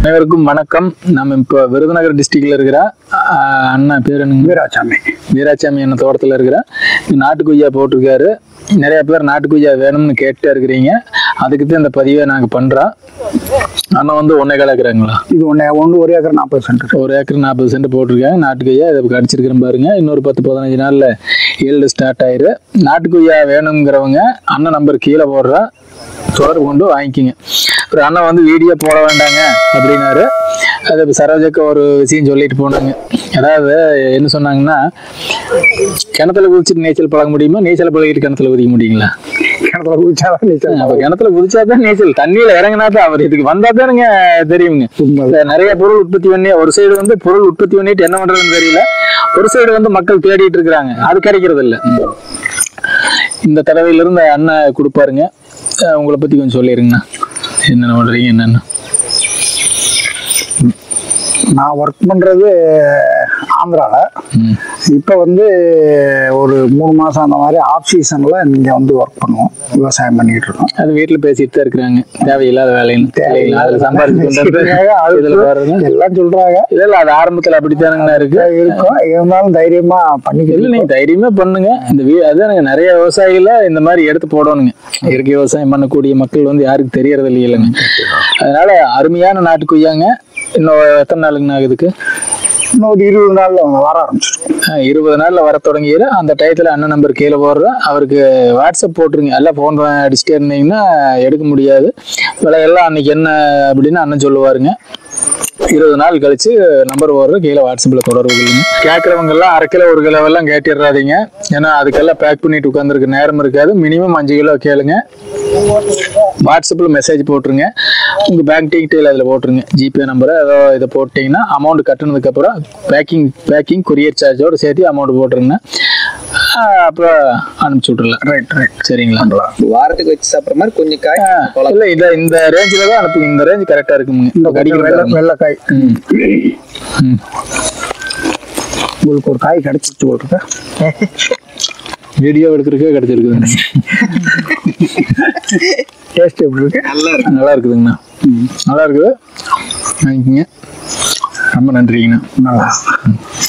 அனைவருக்கும் வணக்கம் நம்ம இப்போ விருதுநகர் டிஸ்ட்ரிக்ட்ல இருக்கிற ஆஹ், அண்ணா பேர் என்னங்க வீராசாமி வீராசாமி என்ன தோட்டத்தில் இருக்கிற நாட்டு கொய்யா போட்டிருக்காரு நிறைய பேர் நாட்டு கொய்யா வேணும்னு கேட்டே இருக்கிறீங்க அதுக்கு தான் இந்த பதிவை நாங்கள் பண்ணுறோம் அண்ணா வந்து ஒன்றே கலக்குறாங்களா இது ஒன்று ஒன்று ஒரு ஏக்கர் நாற்பது சென்ட் ஒரு ஏக்கர் நாற்பது சென்ட் போட்டிருக்காங்க நாட்டு கொய்யா இதை கடிச்சிருக்கிறேன் பாருங்க இன்னொரு பத்து பதினஞ்சு நாளில் ஈல்டு ஸ்டார்ட் ஆயிரு நாட்டு கொய்யா வேணுங்கிறவங்க அண்ணன் நம்பர் கீழே போடுறா தொடர்பு கொண்டு வாங்கிக்கிங்க ஒரு அண்ணன் வந்து வீடியோ போட வேண்டாங்க அப்படின்னாரு அது இப்ப சரோஜாக்கு ஒரு விஷயம் சொல்லிட்டு போனாங்க அதாவது என்ன சொன்னாங்கன்னா கிணத்துல குதிச்சுட்டு நீச்சல் பழக முடியுமா நீச்சல் பழகிட்டு கிணத்துல குதிக்க முடியுங்களா கிணத்துல குதிச்சாதான் நீச்சல் அப்ப கிணத்துல குதிச்சாதான் நீச்சல் தண்ணியில இறங்கினா தான் அவர் இதுக்கு வந்தா தானுங்க தெரியுங்க உண்மை. இந்த நிறைய பொருள் உற்பத்தி பண்ணி ஒரு சைடு வந்து பொருள் உற்பத்தி பண்ணிட்டு என்ன பண்றதுன்னு தெரியல ஒரு சைடு வந்து மக்கள் தேடிட்டு இருக்கிறாங்க அது கிடைக்கிறது இல்ல இந்த தடவையில இருந்து அண்ணன் கொடுப்பாருங்க அஹ் உங்களை பத்தி கொஞ்சம் சொல்லிருங்கண்ணா என்னென்ன பண்றீங்க என்னென்ன நான் ஒர்க் பண்ணுறது ஆந்திராவில் ம். இப்போ வந்து ஒரு மூணு மாதம் அந்த மாதிரி ஆஃப் சீசனில் இங்கே வந்து ஒர்க் பண்ணுவோம் விவசாயம் பண்ணிக்கிட்டு இருக்கோம் அது வீட்டுல பேசிட்டு தான் இருக்கிறாங்க தேவையில்லாத வேலைன்னு தேவையில்லை அதுல சம்பாதிச்சு கொண்டு வந்து இதுல பாருங்க எல்லாம் சொல்கிறாங்க இல்ல இல்ல அது ஆரம்பத்துல அப்படித்தானுங்கண்ணா இருக்கு இருக்கும் இருந்தாலும் தைரியமாக இல்ல பண்ணிக்கிட்டு நீங்க தைரியமா பண்ணுங்க இந்த வீ அதானுங்க நிறைய விவசாயிகள இந்த மாதிரி எடுத்து போடணுங்க இயற்கை விவசாயம் பண்ணக்கூடிய மக்கள் வந்து யாருக்கு தெரியறது இல்லைங்க அதனால அருமையான நாட்டு கொய்யாங்க இன்னும் எத்தனை நாளுங்கண்ணா இதுக்கு இன்னும் ஒரு இருபது நாளில் அவங்க வர ஆரம்பிச்சிருக்கோம் ஆஹ் இருபது நாள்ல வர தொடங்கிடு அந்த டயத்துல அண்ணன் நம்பர் கீழே போடுறேன் அவருக்கு வாட்ஸ்அப் போட்டுருங்க எல்லாம் ஃபோன் அடிச்சுட்டே இருந்தீங்கன்னா எடுக்க முடியாது விலையெல்லாம் அன்னைக்கு என்ன அப்படின்னு அண்ணன் சொல்லுவாருங்க இருபது நாள் கழிச்சு நம்பர் போடுற கீழே வாட்ஸ்அப்ல தொடர்பு கொள்ளுங்க கேட்கறவங்க எல்லாம் அரை கிலோ ஒரு கிலோ எல்லாம் கேட்டிடுறாதீங்க ஏன்னா அதுக்கெல்லாம் பேக் பண்ணிட்டு உட்காந்துருக்க நேரம் இருக்காது மினிமம் அஞ்சு கிலோ கேளுங்க வாட்ஸ்அப்பில் மெசேஜ் போட்டுருங்க உங்கள் பேங்க் டீட்டெயில் அதில் போட்டுருங்க ஜிபே நம்பரை ஏதோ இதை போட்டிங்கன்னா அமௌண்ட் கட்டினதுக்கப்புறம் பேக்கிங் பேக்கிங் கொரியர் சார்ஜோடு சேர்த்து அமௌண்ட் போட்டுருங்க ஆஹ் அப்புறம் அனுப்பிச்சி விட்றலாம் ரைட் ரைட் சரிங்களா வாரத்துக்கு வச்சு சாப்பிட்ற மாதிரி கொஞ்சம் காய் ஆஹ் இல்ல இத இந்த ரேஞ்சில தான் அனுப்புங்க இந்த ரேஞ்ச் கரெக்டா இருக்குங்க இந்த இந்த கடிக்கிற வெள்ளை பாருங்க. வெள்ளைக்காய் ம். ம். உங்களுக்கு ஒரு காய் கிடச்சிச்சு போட்டுருக்க வீடியோ எடுக்கிறதுக்கே கிடைச்சிருக்குதுங்க டேஸ்ட் எப்படி இருக்கு நல்லா இருக்கு நல்லா இருக்குதுங்கண்ணா நல்லா இருக்குது வாங்கிக்கோங்க ரொம்ப நன்றிங்கண்ணா நல்லா